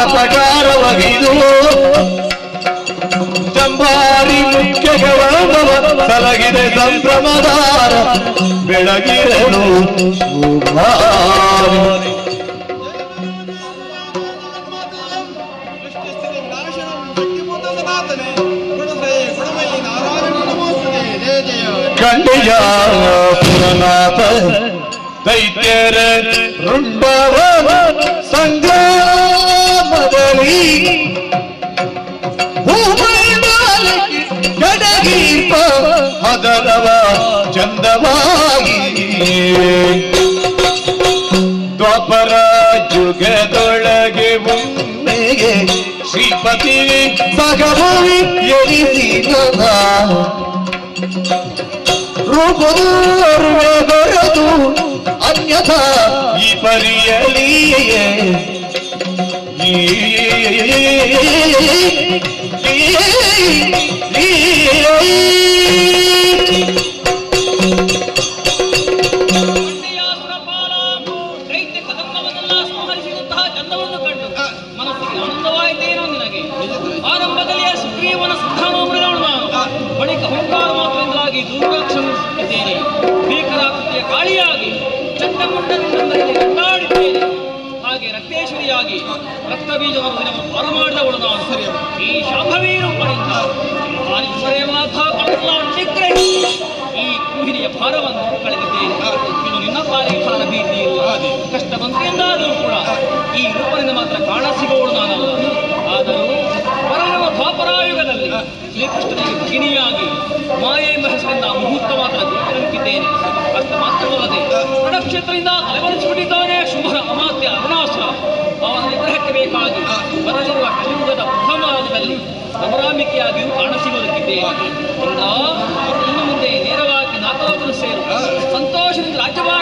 ಪ್ರಕಾರವಗಿದು ಚಂಬಾರಿ ಮುಖ್ಯಗಳ ಸಲಗಿದೆ ಸಂಭ್ರಮದಾರ ಬೆಳಗಿರಲು ಶುಭಾರಿ. ಸೃಷ್ಟಿಸ್ಥಿತಿ ವಿನಾಶನಂ ಶಕ್ತಿಭೂತ ಸನಾತನೆ ಗುಣತ್ರಯೇ ಗುಣಮಯಿ ನಾರಾಯಣ ನಮೋಸ್ತುತೆ ಜಯ ಜಯ ಖಂಡಿಜ ಪುರನಾಥ ದೈತ್ಯರ ರುಂಡವ ಸಂಗ್ರಾಮದಲ್ಲಿ ಭೂಮಂಡಲಕ್ಕೆ ಗಡಗೀಪ ಹದರವ ಚಂದವಾಗಿ ದ್ವಾಪರ ಯುಗದೊಳಗೆ ಒಮ್ಮೆಗೆ ಶ್ರೀಪತಿ ಸಗಭೂಮಿ ಎನಿಸಿದ ರೂಪದೋರ್ವೆದೊರದು ಅನ್ಯಥಾ ಈ ಪರಿಯಲಿಯೇ ಈ ಮಂಡ್ಯಾಸುರಪಾಲ ದೈತ್ಯ ಕದಂಬವನ್ನೆಲ್ಲ ಸಂಹರಿಸಿದಂತಹ ಚಂದವನ್ನು ಕಂಡು ಮನಸ್ಸಿಗೆ ಆನಂದವಾಯಿತೇನೋ ನಿನಗೆ ಆರಂಭದಲ್ಲಿ ಸುಗ್ರೀವನ ಸಂಧಾನವನ್ನು ನಾನು ಬಳಿಕ ಹುಂಕಾರ ಮಾತ್ರದಿಂದಾಗಿ ದೂರಾಕ್ಷಿದ್ದೇನೆ ಭೀಕರಾಕೃತಿಯ ಕಾಳಿಯಾಗಿ ಚಂಡಮುಂಡದಿಂದಲೇ ಕಂಡಾಡಿದ್ದೇನೆ ಹಾಗೆ ರಕ್ತೇಶ್ವರಿಯಾಗಿ ರಕ್ತ ಬೀಜವನ್ನು ದಿನವನ್ನು ಪಾರು ಮಾಡಿದವಳು ನಾನು ಈ ಶಾಂಭವೀ ರೂಪದಿಂದ ಆಲಿಸರೇವಾದ ಕಳಲ ನಿಗ್ರಹಿಸಿ ಈ ಕುಹಿನಿಯ ಭಾರವನ್ನು ಕಳೆದಿದ್ದೇನೆ ಇನ್ನು ನಿನ್ನ ಪಾಲಿಗೆ ಫಲದ ಭೀತಿ ಇಲ್ಲ ಕಷ್ಟ ಬಂತೆಂದಾದರೂ ಕೂಡ ಈ ರೂಪದಿಂದ ಮಾತ್ರ ಕಾಣ ಸಿಗುವವಳು ನಾನಲ್ಲ ಆದರೂ ಬರಲಿರುವ ದ್ವಾಪರಾಯುಗದಲ್ಲಿ ಶ್ರೀಕೃಷ್ಣನಿಗೆ ಭಗಿನಿಯಾಗಿ ಮಾಯೆ ಎಂಬ ಹೆಸರಿಂದ ಮುಹೂರ್ತ ಮಾತ್ರ ದೂರಕ್ಕಿದ್ದೇನೆ ಅಷ್ಟ ಮಾತ್ರವಲ್ಲದೆ ನಕ್ಷತ್ರದಿಂದ ಅಲವರಿಸಿಬಿಟ್ಟಿದ್ದಾನೆ ಶುಭರ ಅಮಾತ್ಯ ಅರುಣಾಸುರ ಅವನ ನಿಗ್ರಹಕ್ಕೆ ಬೇಕಾಗಿ ಬರಲಿರುವ ಕಲಿಯುಗದ ಪ್ರಥಮದಲ್ಲಿ ನವರಾಮಿಕೆಯಾಗಿಯೂ ಕಾಣಸಿಗುವುದಕ್ಕಿದ್ದೇನೆ ಇಂದ್ರ ಇನ್ನು ಮುಂದೆ ನೇರವಾಗಿ ನಾಲ್ಕು ಸೇರು ಸಂತೋಷದಿಂದ ರಾಜ್ಯಭಾರ